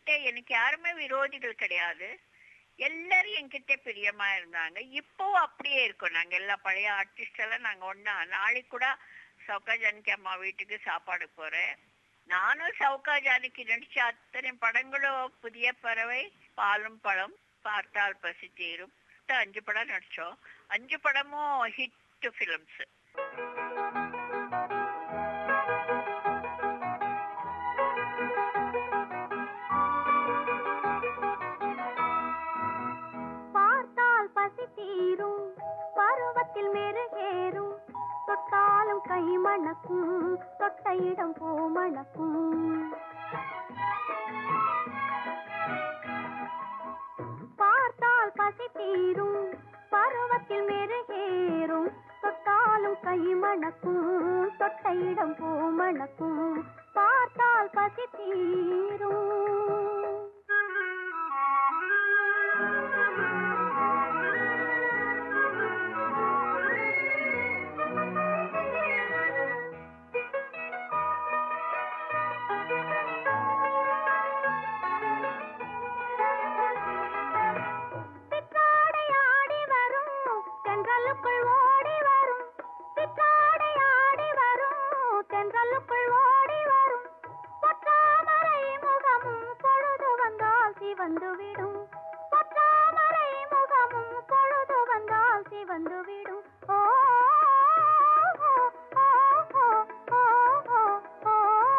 என்கிட்ட எனக்கு யாருமே விரோதிகள் கிடையாது எல்லாரும் என்கிட்ட பிரியமா இருந்தாங்க இப்போ அப்படியே இருக்கோம் நாங்க எல்லா பழைய ஆர்டிஸ்ட் எல்லாம் நாங்க ஒண்ணா நாளைக்கு கூட சௌகா ஜானகி அம்மா வீட்டுக்கு சாப்பாடு போறேன் நானும் சௌகா ஜானகி நடிச்ச அத்தனை படங்களும் புதிய பறவை பாலும் பழம் பார்த்தால் பசி தீரும் மொத்தம் அஞ்சு படம் நடிச்சோம் அஞ்சு படமும் ஹிட் ஃபிலிம்ஸ் பார்த்தால் பசி தீரும் பருவத்தில் மெருகேறும் தொட்டாலும் கை மணக்கும் தொட்ட இடம் பூ மணக்கும் பார்த்தால் பசி தீரும் பருவத்தில் மெருகேறும் தொட்டாலும் கை மணக்கும் தொட்ட இடம் பூ மணக்கும் பார்த்தால் பசி பித்தாடை ஆடி வரும் தென்றலுக்குள் ஓடி வரும் பித்தாடை ஆடி வரும் தென்றலுக்குள் ஓடி வரும் பொற்றாமரை முகமும் பொழுது வந்தால் சிவந்து விடும் பொற்றாமரை முகமும் பொழுது வந்தால் சிவந்து விடும் ஓ ஓ, ஓ, ஓ, ஓ, ஓ, ஓ.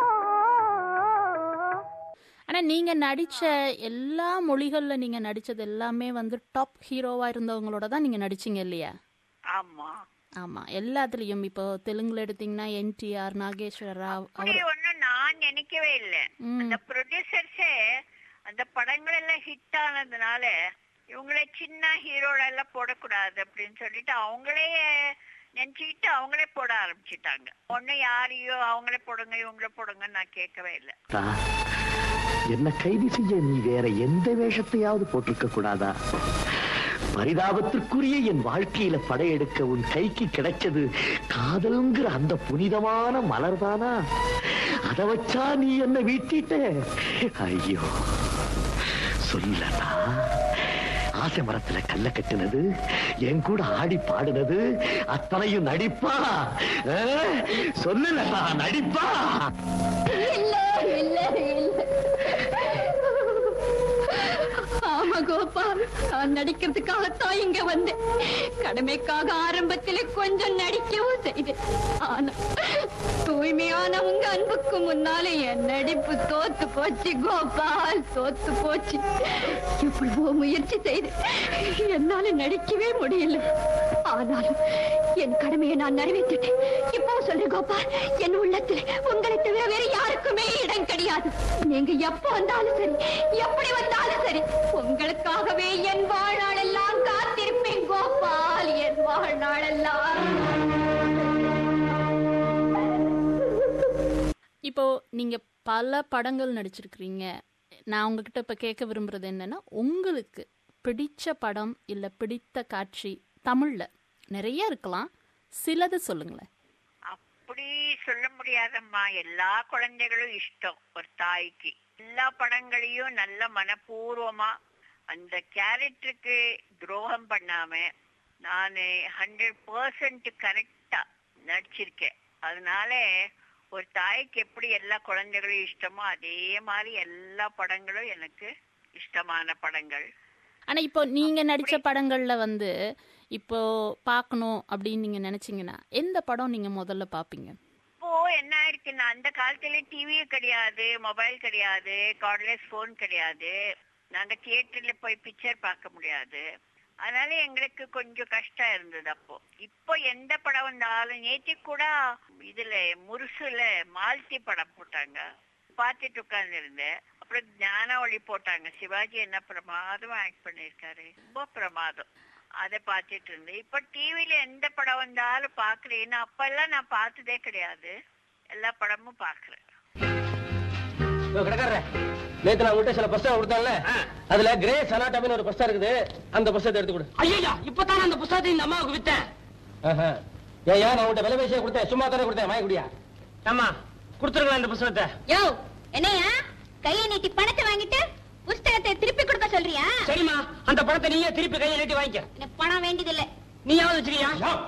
ஆனா நீங்க நடிச்ச எல்லா மொழிகள்ல நீங்க நடிச்சது எல்லாமே வந்து டாப் ஹீரோவா இருந்தவங்களோட தான் நீங்க நடிச்சீங்க இல்லையா ஆமா ஆமா எல்லாத்துலயும் இப்போ தெலுங்குல எடுத்தீங்கன்னா என்டிஆர் நாகேஸ்வர ராவ் அப்படி அவர் ஒண்ணும் நான் நினைக்கவே இல்லை ம். அந்த ப்ரொடியூசர்ஸே அந்த படங்கள் எல்லாம் ஹிட் ஆனதுனால இவங்களே சின்ன ஹீரோல எல்லாம் போடக்கூடாது அப்படின்னு சொல்லிட்டு அவங்களே நினைச்சுக்கிட்டு அவங்களே போட ஆரம்பிச்சிட்டாங்க ஒண்ணு யாரையோ அவங்களே போடுங்க இவங்களே போடுங்கன்னு நான் கேட்கவே இல்லை தா, என்ன கைது செய்ய நீ வேற எந்த வேஷத்தையாவது போட்டிருக்க கூடாதா பரிதாபத்திற்குரிய என் வாழ்க்கையில படையெடுக்க உன் கைக்கு கிடைச்சது காதல்ங்கிற அந்த புனிதமான மலர்தானா அத வச்சா நீ என்ன வீட்டிட்ட ஐயோ சொல்லடா ஆசை மரத்துல கல்ல கட்டுனது என் கூட ஆடி பாடுனது அத்தனையும் நடிப்பா ஆ? சொல்லுலடா நடிப்பா இல்ல இல்ல இல்ல ஆமா கோபால் நான் நடிக்கிறதுக்காகத்தான் இங்க வந்தேன் கடமைக்காக ஆரம்பத்திலே கொஞ்சம் நடிக்கவும் செய்தேன் ஆனா தூய்மையான உங்க அன்புக்கு முன்னாலே என் நடிப்பு தோத்து போச்சு கோபால் தோத்து போச்சு எவ்வளவோ முயற்சி செய்து என்னால நடிக்கவே முடியல ஆனாலும் என் கடமையை நான் நிறைவேற்றிட்டேன் இப்போ சொல்றேன் கோபால் என் உள்ளத்துல உங்களை தவிர வேற யாருக்குமே இடம் கிடையாது நீங்க எப்ப வந்தாலும் சரி எப்படி வந்தாலும் சரி உங்களுக்காகவே என் வாழ்நாளெல்லாம் காத்திருப்பேன் கோபால் என் வாழ்நாளெல்லாம் இப்போ நீங்க பல படங்கள் நடிச்சிருக்கிறீங்க நான் உங்ககிட்ட இப்ப கேட்க விரும்புறது என்னன்னா உங்களுக்கு பிடிச்ச படம் இல்ல பிடித்த காட்சி தமிழ்ல நிறைய இருக்கலாம் சிலது சொல்லுங்களேன் அப்படி சொல்ல முடியாதம்மா எல்லா குழந்தைகளும் இஷ்டம் ஒரு தாய்க்கு எல்லா படங்களையும் நல்ல மனப்பூர்வமா அந்த கேரக்டருக்கு துரோகம் பண்ணாம நானு ஹண்ட்ரட் பர்சன்ட் கரெக்டா நடிச்சிருக்கேன் அதனால ஒரு தாய்க்கு எப்படி எல்லா குழந்தைகளும் இஷ்டமோ அதே மாதிரி எல்லா படங்களும் எனக்கு இஷ்டமான படங்கள் ஆனா இப்போ நீங்க நடிச்ச படங்கள்ல வந்து இப்போ பார்க்கணும் அப்படின்னு நீங்க நினைச்சீங்கன்னா எந்த படம் நீங்க முதல்ல பாப்பீங்க இப்போ என்ன ஆயிருக்குன்னா அந்த காலத்துல டிவியும் கிடையாது மொபைல் கிடையாது கார்ட்லெஸ் போன் கிடையாது நாங்க தியேட்டர்ல போய் பிக்சர் பார்க்க முடியாது அதனால எங்களுக்கு கொஞ்சம் கஷ்டம் இருந்தது அப்போ இப்போ எந்த படம் வந்தாலும் நேற்று கூட இதுல முருசுல மால்தி படம் போட்டாங்க பார்த்துட்டு உட்கார்ந்து இருந்தேன் அப்புறம் ஞான ஒளி போட்டாங்க சிவாஜி என்ன பிரமாதமா ஆக்ட் பண்ணிருக்காரு ரொம்ப பிரமாதம் அதை பார்த்துட்டு இருந்தேன் இப்ப டிவில எந்த படம் வந்தாலும் பாக்குறேன் அப்பெல்லாம் நான் பார்த்ததே கிடையாது எல்லா படமும் பாக்குறேன் கடைக்காரர நேத்து நான் உங்கள்கிட்ட சில புஸ்தகம் கொடுத்தேன்ல அதுல கிரே சனாட்டாமின்னு ஒரு புஸ்தகம் இருக்குது அந்த புஸ்தகத்தை எடுத்து கொடு ஐயா இப்பதான் அந்த புஸ்தகத்தை இந்த அம்மாவுக்கு வித்தேன் ஆஹா. ஏய்யா நான் உங்கள்கிட்ட விலை பேசிய கொடுத்தேன் சும்மா தானே கொடுத்தேன் வாங்கி குடியா ஆமா கொடுத்துருங்களா இந்த புஸ்தகத்தை யோ என்னையா கையை நீட்டி பணத்தை வாங்கிட்டு அந்த பணத்தை நீயே திருப்பி கையை நீட்டி வாங்கிக்க எனக்கு பணம் வேண்டியதில்லை நீயாவது வச்சுக்கியா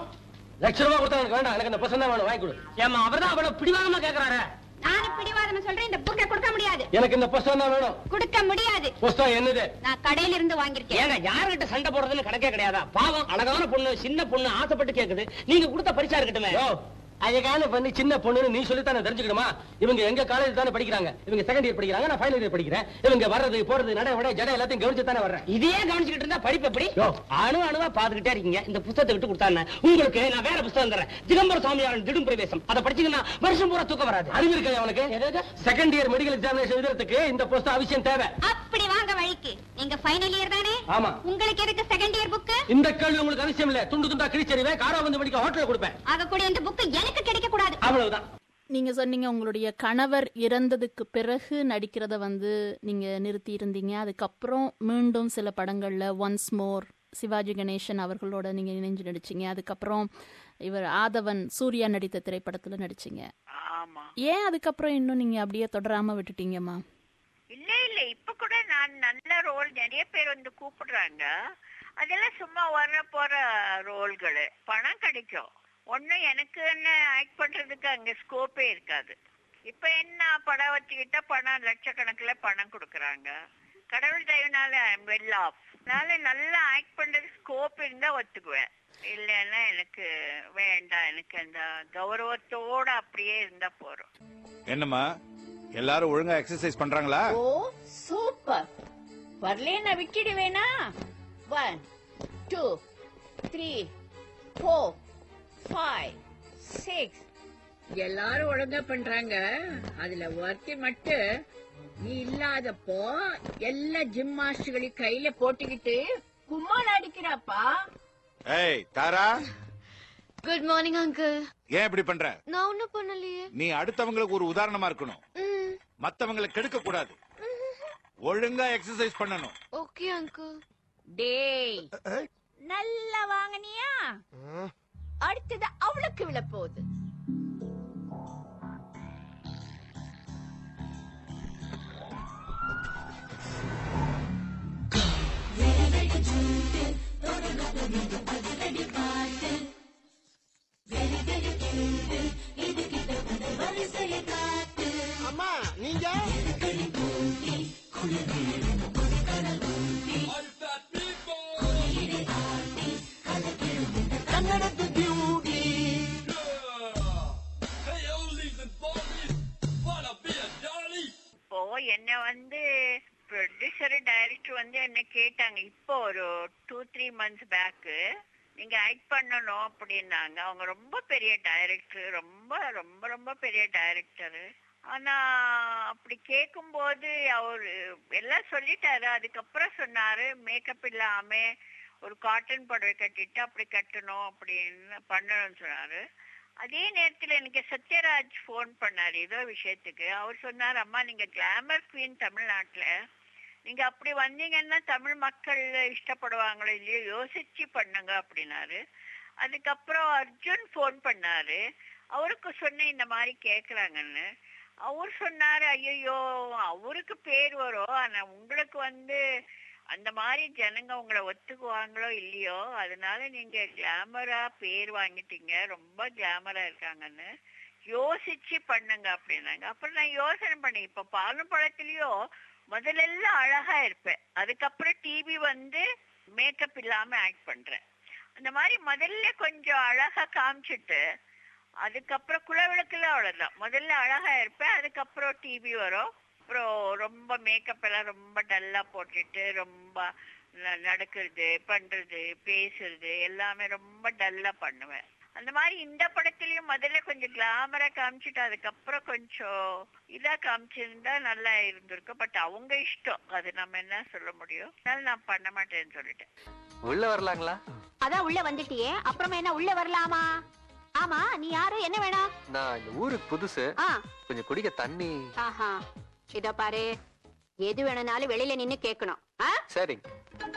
லட்ச ரூபா கொடுத்தா எனக்கு வேண்டாம் எனக்கு அந்த புஸ்தகம் தான் வேணும் வாங்கி கொடு ஏமா அவர்தான் அவ்வளவு பிடிவாதமா கேக்குறாரு நானும் பிடிவாதம் சொல்றேன் இந்த புக்கை கொடுக்க முடியாது எனக்கு இந்த புஸ்தகம் தான் வேணும் கொடுக்க முடியாது புஸ்தகம் என்னது நான் கடையில இருந்து வாங்கியிருக்கேன் ஏங்க யாருகிட்ட சண்டை போடுறதுன்னு கணக்கே கிடையாதா பாவம் அழகான பொண்ணு சின்ன பொண்ணு ஆசைப்பட்டு கேக்குது நீங்க கொடுத்த பரிசா இருக்கட்டுமே யோ அதுக்கான பண்ணி சின்ன பொண்ணுன்னு நீ சொல்லி தானே தெரிஞ்சுக்கணுமா இவங்க எங்க காலேஜ் தானே படிக்கிறாங்க இவங்க செகண்ட் இயர் படிக்கிறாங்க நான் ஃபைனல் இயர் படிக்கிறேன் இவங்க வர்றது போறது நட விட ஜட எல்லாத்தையும் கவனிச்சு தானே வர்றேன் இதையே கவனிச்சுக்கிட்டு இருந்தா படிப்பு எப்படி யோ. அணு அணுவா பாத்துக்கிட்டே இருக்கீங்க இந்த புத்தகத்தை விட்டு கொடுத்தாங்க உங்களுக்கு நான் வேற புத்தகம் தரேன் திகம்பர சுவாமியாரின் திடும் பிரவேசம் அதை படிச்சீங்கன்னா வருஷம் பூரா தூக்கம் வராது அறிவு இருக்கா அவனுக்கு செகண்ட் இயர் மெடிக்கல் எக்ஸாமினேஷன் எழுதுறதுக்கு இந்த புஸ்தகம் அவசியம் தேவை அப்படி வாங்க வழிக்கு நீங்க ஃபைனல் இயர் தானே ஆமா உங்களுக்கு எதுக்கு செகண்ட் இயர் புக்கு இந்த கேள்வி உங்களுக்கு அவசியம் இல்ல துண்டு துண்டா கிழிச்சறிவே காரா வந்து படிக்க ஹோட்டல்ல கொடுப்பேன் ஆக கூட இந்த புக்கு எனக்கு கிடைக்க கூடாது அவ்வளவுதான் நீங்க சொன்னீங்க உங்களுடைய கணவர் இறந்ததுக்கு பிறகு நடிக்கிறத வந்து நீங்க நிறுத்தி இருந்தீங்க அதுக்கப்புறம் மீண்டும் சில படங்கள்ல ஒன்ஸ் மோர் சிவாஜி கணேசன் அவர்களோட நீங்க இணைஞ்சு நடிச்சீங்க அதுக்கப்புறம் இவர் ஆதவன் சூர்யா நடித்த திரைப்படத்துல நடிச்சீங்க ஆமா ஏன் அதுக்கப்புறம் இன்னும் நீங்க அப்படியே தொடராம விட்டுட்டீங்கம்மா இல்ல இல்ல இப்ப கூட நான் நல்ல ரோல் நிறைய பேர் வந்து கூப்பிடுறாங்க அதெல்லாம் சும்மா வர்ற போற ரோல்கள் பணம் கிடைக்கும் ஒண்ணும் எனக்கு என்ன ஆக்ட் பண்றதுக்கு அங்க ஸ்கோப்பே இருக்காது இப்ப என்ன படம் வச்சுக்கிட்டா பணம் லட்சக்கணக்குல பணம் கொடுக்கறாங்க கடவுள் தயவுனால வெல் ஆஃப் அதனால நல்லா ஆக்ட் பண்றது ஸ்கோப் இருந்தா ஒத்துக்குவேன் இல்லைன்னா எனக்கு வேண்டாம் எனக்கு அந்த கௌரவத்தோட அப்படியே இருந்தா போறோம் என்னம்மா எல்லாரும் ஒழுங்கா எக்ஸசைஸ் பண்றாங்களா ஓ சூப்பர் வரலேன்னா விட்டுடுவேனா one two three four five six எல்லாரும் ஒழுங்கா பண்றாங்க அதுல ஒருத்தி மட்டும் நீ இல்லாதப்போ எல்லா ஜிம் மாஸ்டர்களையும் கையில போட்டுக்கிட்டு கும்மாள் அடிக்கிறாப்பா ஏய் தாரா குட் மார்னிங் அங்கிள் ஏன் இப்படி பண்ற நான் ஒண்ணும் பண்ணலையே நீ அடுத்தவங்களுக்கு ஒரு உதாரணமா இருக்கணும் ம், மத்தவங்களை கெடுக்க கூடாது ஒழுங்கா எக்ஸசைஸ் பண்ணணும் ஓகே அங்கிள் டேய் நல்லா வாங்கினியா அடுத்தது அவளுக்கு விழ போகுது அம்மா நீங்க கன்னடத்து பியூட்டி இப்போ என்ன வந்து ப்ரொடியூசர் டைரக்டர் வந்து என்ன கேட்டாங்க இப்போ ஒரு டூ த்ரீ மந்த்ஸ் பேக்கு நீங்க ஆக்ட் பண்ணணும் அப்படின்னாங்க அவங்க ரொம்ப பெரிய டைரக்டர் ரொம்ப ரொம்ப ரொம்ப பெரிய டைரக்டர் ஆனா அப்படி கேட்கும்போது அவரு எல்லாம் சொல்லிட்டாரு அதுக்கப்புறம் சொன்னாரு மேக்கப் இல்லாம ஒரு காட்டன் புடவை கட்டிட்டு அப்படி கட்டணும் அப்படின்னு பண்ணணும்னு சொன்னாரு அதே நேரத்துல எனக்கு சத்யராஜ் ஃபோன் பண்ணாரு ஏதோ விஷயத்துக்கு அவர் சொன்னார் அம்மா நீங்க கிளாமர் குவீன் தமிழ்நாட்டுல நீங்க அப்படி வந்தீங்கன்னா தமிழ் மக்கள் இஷ்டப்படுவாங்களோ இல்லையோ யோசிச்சு பண்ணுங்க அப்படின்னாரு அதுக்கப்புறம் அர்ஜுன் ஃபோன் பண்ணாரு அவருக்கு சொன்ன இந்த மாதிரி கேக்குறாங்கன்னு அவர் சொன்னாரு ஐயோ அவருக்கு பேர் வரும் ஆனா உங்களுக்கு வந்து அந்த மாதிரி ஜனங்க உங்களை ஒத்துக்குவாங்களோ இல்லையோ அதனால நீங்க கிளாமரா பேர் வாங்கிட்டீங்க ரொம்ப கிளாமரா இருக்காங்கன்னு யோசிச்சு பண்ணுங்க அப்படின்னாங்க அப்புறம் நான் யோசனை பண்ணேன் இப்ப பாலும் பழத்திலயோ முதல்ல எல்லாம் அழகா இருப்பேன் அதுக்கப்புறம் டிவி வந்து மேக்கப் இல்லாம ஆக்ட் பண்றேன் அந்த மாதிரி முதல்ல கொஞ்சம் அழகா காமிச்சிட்டு அதுக்கப்புறம் குலவிளக்குல அவ்வளவுதான் முதல்ல அழகா இருப்பேன் அதுக்கப்புறம் டிவி வரும் அப்புறம் ரொம்ப மேக்கப் எல்லாம் ரொம்ப டல்லா போட்டுட்டு ரொம்ப ந- நடக்கிறது பண்றது பேசுறது எல்லாமே ரொம்ப டல்லா பண்ணுவேன் அந்த மாதிரி இந்த படத்துலயும் முதல்ல கொஞ்சம் கிளாமரா காமிச்சிட்டு அதுக்கப்புறம் கொஞ்சம் இதா காமிச்சிருந்தா நல்லா இருந்திருக்கும் பட் அவங்க இஷ்டம் அது நம்ம என்ன சொல்ல முடியும் அதனால நான் பண்ண மாட்டேன்னு சொல்லிட்டேன் உள்ள வரலாங்களா அதான் உள்ள வந்துட்டியே அப்புறமா என்ன உள்ள வரலாமா ஆமா நீ யாரு என்ன வேணும் நான் இந்த ஊருக்கு புதுசு ஆ கொஞ்சம் குடிக்க தண்ணி ஆஹா இதோ பாரு எது வேணும்னாலும் வெளியில நின்னு கேட்கணும் ஆ? சரிங்க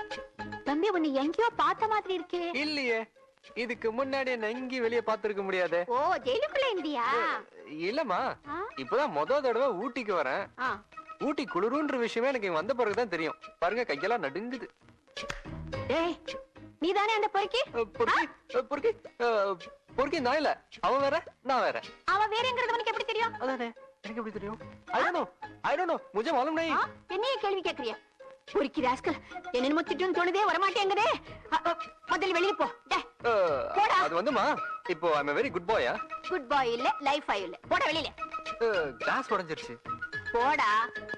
தம்பி உன்னை எங்கேயோ பார்த்த மாதிரி இருக்கே இல்லையே இதுக்கு முன்னாடி என்ன எங்கேயும் வெளியே பார்த்திருக்க முடியாதே ஓ ஜெயிலுக்குள்ள இருந்தியா இல்லம்மா ஆ? இப்பதான் முத தடவை ஊட்டிக்கு வரேன் ஆ. ஊட்டி குளிருன்ற விஷயமே எனக்கு இங்க வந்த பிறகுதான் தெரியும் பாருங்க கையெல்லாம் நடுங்குது டேய் நீ தானே அந்த பொறுக்கி பொறுக்கி அஹ், பொறுக்கி அஹ், பொறுக்கி நான் இல்ல அவன் வேற நான் வேற அவ வேறங்கிறது உனக்கு எப்படி தெரியும் அதானே எனக்கு எப்படி தெரியும் I don't know I don't know முझे मालूम नहीं ஆ, என்னைய கேள்வி கேக்குறிய பொறுக்கி ராஸ்கல் என்னென்னமோ திட்டுன்னு தோணுதே வரமாட்டேங்குதே அ, அ, முதல்ல வெளிய போ டேய் அஹ், போடா. அது வந்துமா இப்போ ஐ எம் வெரி குட் பாயா குட் பாய் இல்ல லைஃப் ஆய் இல்ல போடா வெளியில கிளாஸ் உடைஞ்சிருச்சு போடா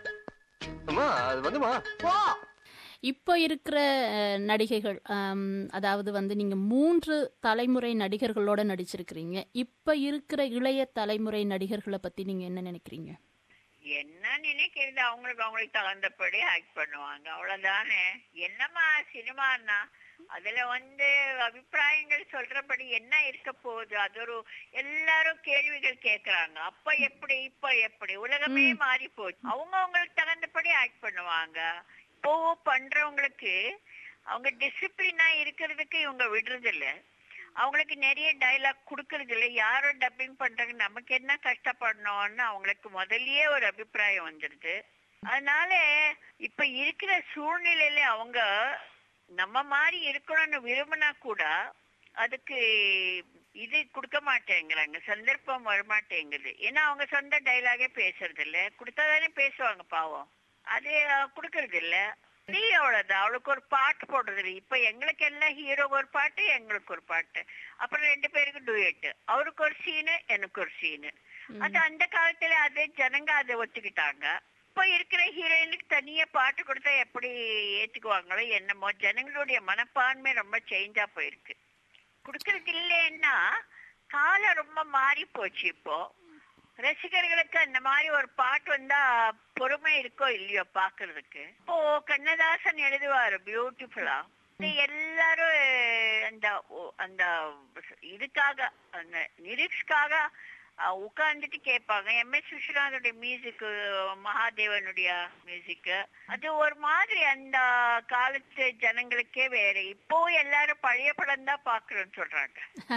அம்மா அது வந்துமா போ இப்போ இருக்கிற அஹ், நடிகைகள் ஆம், அதாவது வந்து நீங்க மூன்று தலைமுறை நடிகர்களோட நடிச்சிருக்கிறீங்க இப்ப இருக்கிற இளைய தலைமுறை நடிகர்களை பத்தி நீங்க என்ன நினைக்கிறீங்க என்ன நினைக்கிறது அவங்களுக்கு அவங்களுக்கு தகுந்தபடி ஆக்ட் பண்ணுவாங்க அவ்வளவுதானே என்னம்மா சினிமான்னா அதுல வந்து அபிப்பிராயங்கள் சொல்றபடி என்ன இருக்க போகுது அது ஒரு எல்லாரும் கேள்விகள் கேக்குறாங்க அப்ப எப்படி இப்ப எப்படி உலகமே மாறி போச்சு அவங்க அவங்களுக்கு தகுந்தபடி ஆக்ட் பண்ணுவாங்க இப்போ பண்றவங்களுக்கு அவங்க டிசிப்ளினா இருக்கிறதுக்கு இவங்க விடுறது இல்ல அவங்களுக்கு நிறைய டைலாக் கொடுக்கறது இல்ல யாரும் டப்பிங் பண்றாங்க நமக்கு என்ன கஷ்டப்படணும்னு அவங்களுக்கு முதல்லயே ஒரு அபிப்பிராயம் வந்துடுது அதனால இப்ப இருக்கிற சூழ்நிலையில அவங்க நம்ம மாதிரி இருக்கணும்னு விரும்பினா கூட அதுக்கு இது கொடுக்க மாட்டேங்கிறாங்க சந்தர்ப்பம் வரமாட்டேங்குது ஏன்னா அவங்க சொந்த டைலாகே பேசுறது இல்ல கொடுத்தாதானே பேசுவாங்க பாவம் அது அஹ், கொடுக்கறது இல்ல நீ அவ்வளவுதான் அவளுக்கு ஒரு பாட்டு போடுறது இல்ல இப்ப எங்களுக்கு எல்லாம் ஹீரோ ஒரு பாட்டு எங்களுக்கு ஒரு பாட்டு அப்புறம் ரெண்டு பேருக்கு டூயட் அவருக்கு ஒரு சீனு எனக்கு ஒரு சீனு அது அந்த காலத்துல அதே ஜனங்க அதை ஒத்துக்கிட்டாங்க இப்ப இருக்கிற ஹீரோயினுக்கு தனியா பாட்டு கொடுத்தா எப்படி ஏத்துக்குவாங்களோ என்னமோ ஜனங்களுடைய மனப்பான்மை ரொம்ப சேஞ்சா போயிருக்கு கொடுக்கறது இல்லைன்னா காலம் ரொம்ப மாறி போச்சு இப்போ ரசிகர்களுக்கு அந்த மாதிரி ஒரு பாட்டு வந்தா பொறுமை இருக்கோ இல்லையோ பாக்குறதுக்கு இப்போ கண்ணதாசன் எழுதுவாரு பியூட்டிஃபுல்லா எல்லாரும் அந்த ஓ- அந்த இதுக்காக அந்த லிரிக்ஸ்க்காக உட்கார்ந்துட்டு கேட்பாங்க எம் எஸ் விஸ்வநாதனுடைய மியூசிக் மகாதேவனுடைய மியூசிக் அது ஒரு மாதிரி அந்த காலத்து ஜனங்களுக்கே வேற இப்போ எல்லாரும் பழைய படம் தான் பாக்குறோம்னு சொல்றாங்க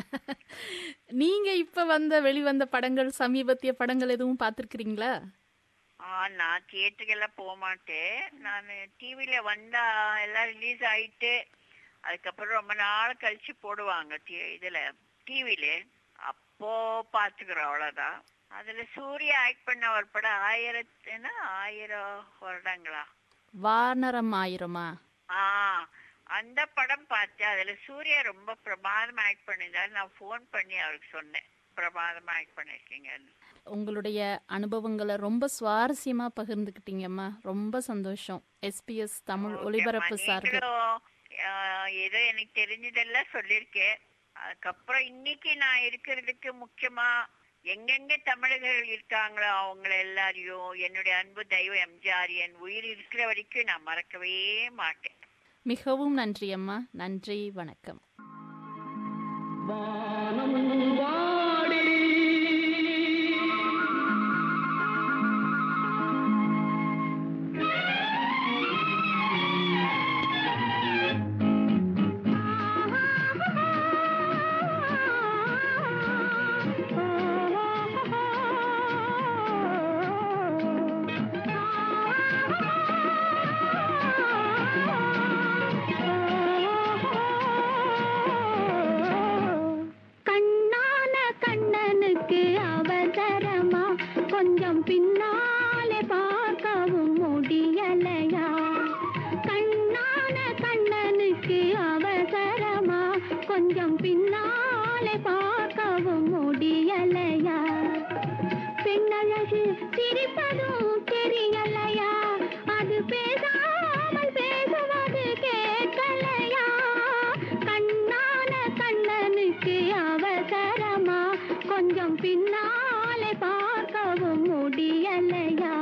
நீங்க இப்ப வந்த வெளிவந்த படங்கள் சமீபத்திய படங்கள் எதுவும் பார்த்திருக்கிறீங்களா ஆ நான் தியேட்டருக்கெல்லாம் போக மாட்டேன் நான் டிவில வந்தா எல்லாம் ரிலீஸ் ஆயிட்டு அதுக்கப்புறம் ரொம்ப நாள் கழிச்சு போடுவாங்க டி- இதுல டிவில அப்போ பாத்துக்கிறோம் அவ்வளவுதான் அதுல சூர்யா ஆக்ட் பண்ண ஒரு படம் ஆயிரத்துனா ஆயிரம் வருடங்களா வானரம் ஆயிரமா ஆ அந்த படம் பார்த்தேன் அதுல சூர்யா ரொம்ப பிரமாதமா ஆக்ட் பண்ணியிருந்தாரு நான் ஃபோன் பண்ணி அவருக்கு சொன்னேன் பிரமாதமா ஆக்ட் பண்ணிருக்கீங்கன்னு உங்களுடைய அனுபவங்களை ரொம்ப சுவாரஸ்யமா பகிர்ந்துக்கிட்டீங்கம்மா ரொம்ப சந்தோஷம் எஸ்பிஎஸ் தமிழ் ஒலிபரப்பு சார்பில் நீங்களும், ஆஹ், ஏதோ எனக்கு தெரிஞ்சதெல்லாம் சொல்லியிருக்கேன் அதுக்கப்புறம் இன்னைக்கு நான் இருக்கிறதுக்கு முக்கியமா எங்கெங்க தமிழர்கள் இருக்காங்களோ அவங்கள எல்லாரையும் என்னுடைய அன்பு தெய்வம் எம்ஜிஆர் என் உயிர் இருக்கிற வரைக்கும் நான் மறக்கவே மாட்டேன் மிகவும் நன்றி அம்மா நன்றி வணக்கம் கண்ணான கண்ணனுக்கு அவசரமா கொஞ்சம் பின்னாலே பார்க்கவும் முடியலையா கண்ணான கண்ணனுக்கு அவசரமா கொஞ்சம் பின்னாலே பார்க்கவும் முடியலையா பெண்ணழகு சிரிப்பதும் தெரியலையா அது பேசாமல் பேசுவது கேட்கலையா கண்ணான கண்ணனுக்கு அவசரமா கொஞ்சம் பின்னாலே பார்க்கவும் முடியலையா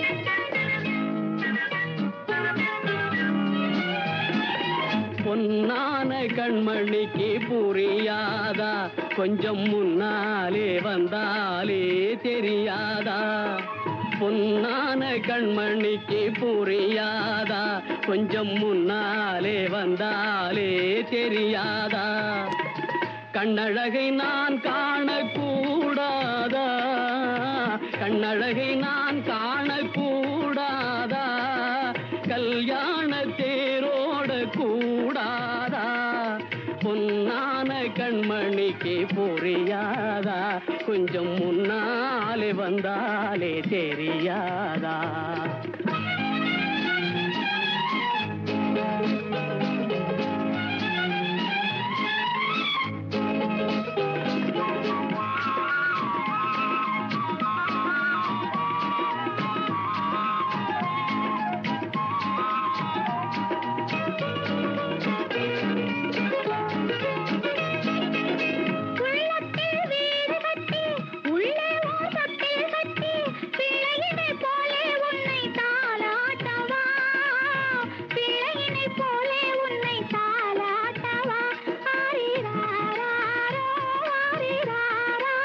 பொன்னான கண்மணிக்கு புரியாதா கொஞ்சம் முன்னாலே வந்தாலே தெரியாதா பொன்னான கண்மணிக்கு புரியாதா கொஞ்சம் முன்னாலே வந்தாலே தெரியாதா கண்ணழகை நான் காணக்கூடாதா கண்ணழகை நான் காணக்கூடாதா கல்யாண தேரோட கூடாதா கொஞ்சம் முன்னாலே வந்தாலே தெரியாதா உள்ளத்தில் வீடு கட்டி உள்ளே ஓர் தொட்டில் கட்டி பிள்ளையினை போலே உன்னை தாலாட்டவா பிள்ளையினை போலே உன்னை தாலாட்டவா ஆரிராரோ ஆரிராரோ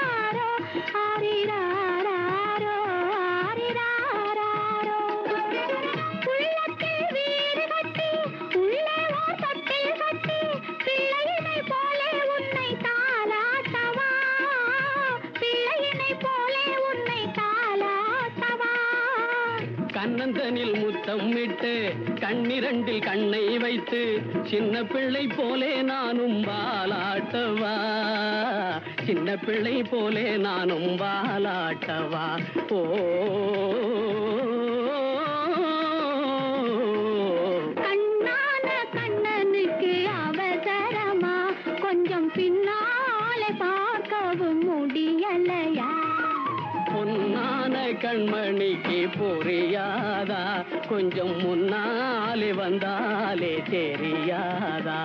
ஆரிராரோ ஆரிராரோ உள்ளத்தில் வீடு கட்டி உள்ளே ஓர் தொட்டில் கட்டி பிள்ளையினை போலே உன்னை தாலாட்டவா பிள்ளையினை போலே உன்னை தாலாட்டவா கண்ணந்தனில் முத்தம் விட்டு கண்ணிரண்டில் கண்ணை வைத்து சின்ன பிள்ளை போலே நானும் வாலாட்டவா சின்ன பிள்ளை போலே நானும் வாலாட்டவா ஓ கண்ணான கண்ணனுக்கு அவசரமா கொஞ்சம் பின்னாலே பார்க்கவும் முடியலையா பொன்னான கண்மணிக்கு புரியாதா கொஞ்சம் முன்னாலே வந்தாலே தெரியாதா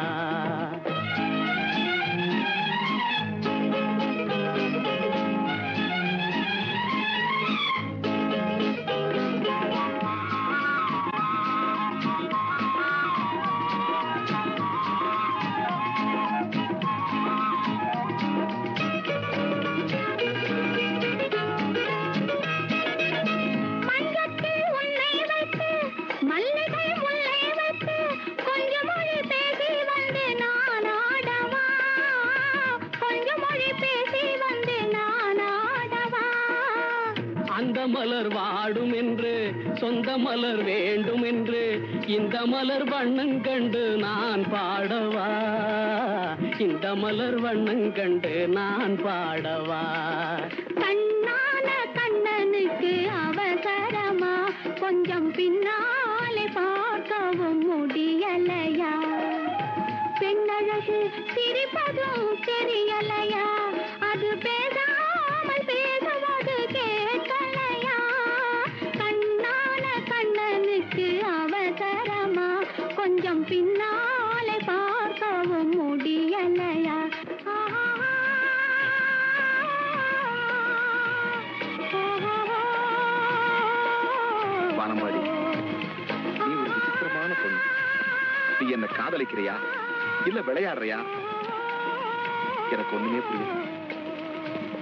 மஞ்சத்தில் உன்னை வைத்து மல்லிகை முல்லை வைத்து கொஞ்சம் மொழி பேசி வந்து நான் ஆடவா கொஞ்சம் மொழி பேசி வந்து நான் ஆடவா அந்த மலர் வாடும் என்று சொந்த மலர் வேண்டும் என்று இந்த மலர் வண்ணம் கண்டு நான் பாடவா இந்த மலர் வண்ணம் கண்டு நான் பாடவா கண்ணான கண்ணனுக்கு அவசரமா கொஞ்சம் பின்னாலே பார்க்கவும் முடியலையா பெண்ணழகு சிரிப்பதும் தெரியலையா அது பேசாமல் பேசுவது கேட்கலையா கண்ணான கண்ணனுக்கு அவசரமா கொஞ்சம் பின்னாலே பார்க்கவும் முடியலையா வானம்பாடி நீ ஒரு விசித்திரமான பொண்ணு நீ என்ன காதலிக்கிறியா இல்ல விளையாடுறியா எனக்கு ஒண்ணுமே புரியல